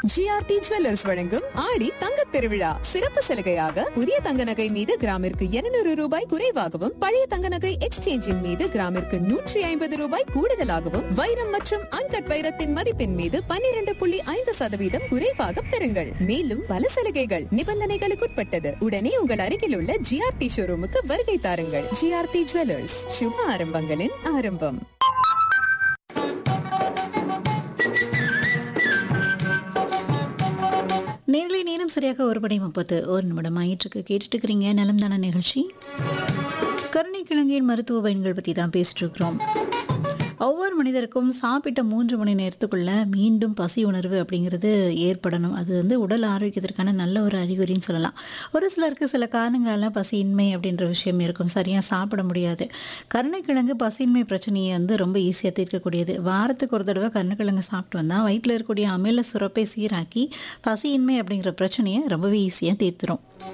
GRT jewellers வழங்கும் ஆடி தங்கத் திருவிழா சிறப்பு சலுகையாக புதிய தங்க நகை மீது கிராமிற்கு 200 ரூபாய் குறைவாகவும் பழைய தங்க நகை எக்ஸ்சேஞ்சின் மீது கிராமிற்கு நூற்றி ஐம்பது ரூபாய் கூடுதலாகவும் வைரம் மற்றும் அன்கட் வைரத்தின் மதிப்பின் மீது 12.5% புள்ளி ஐந்து சதவீதம் குறைவாக பெறுங்கள் மேலும் பல சலுகைகள் நிபந்தனைகளுக்குட்பட்டது உடனே உங்கள் அருகில் உள்ள ஜிஆர்டி ஷோரூமுக்கு வருகை தாருங்கள் ஜிஆர்டி ஜுவல்லர்ஸ் சுப ஆரம்பங்களின் ஆரம்பம் நேர்களை நேரம் சரியாக ஒரு படை முப்பத்து ஒரு நிமிடம் ஆயிட்டுருக்கு கேட்டுட்டு இருக்கிறீங்க நலம் தான நிகழ்ச்சி கருணை கிழங்கின் மருத்துவ பயன்கள் பற்றி தான் பேசிட்டு இருக்கிறோம் ஒவ்வொரு மனிதருக்கும் சாப்பிட்ட மூன்று மணி நேரத்துக்குள்ள மீண்டும் பசி உணர்வு அப்படிங்கிறது ஏற்படணும் அது வந்து உடல் ஆரோக்கியத்திற்கான நல்ல ஒரு அறிகுறின்னு சொல்லலாம் ஒரு சிலருக்கு சில காரணங்களால பசியின்மை அப்படின்ற விஷயம் இருக்கும் சரியாக சாப்பிட முடியாது கருணைக்கிழங்கு பசியின்மை பிரச்சனையை வந்து ரொம்ப ஈஸியாக தீர்க்கக்கூடியது வாரத்துக்கு ஒரு தடவை கருணைக்கிழங்கு சாப்பிட்டு வந்தால் வயிற்றில் இருக்கக்கூடிய அமில சுரப்பை சீராக்கி பசியின்மை அப்படிங்கிற பிரச்சனையை ரொம்பவே ஈஸியாக தீர்த்துரும்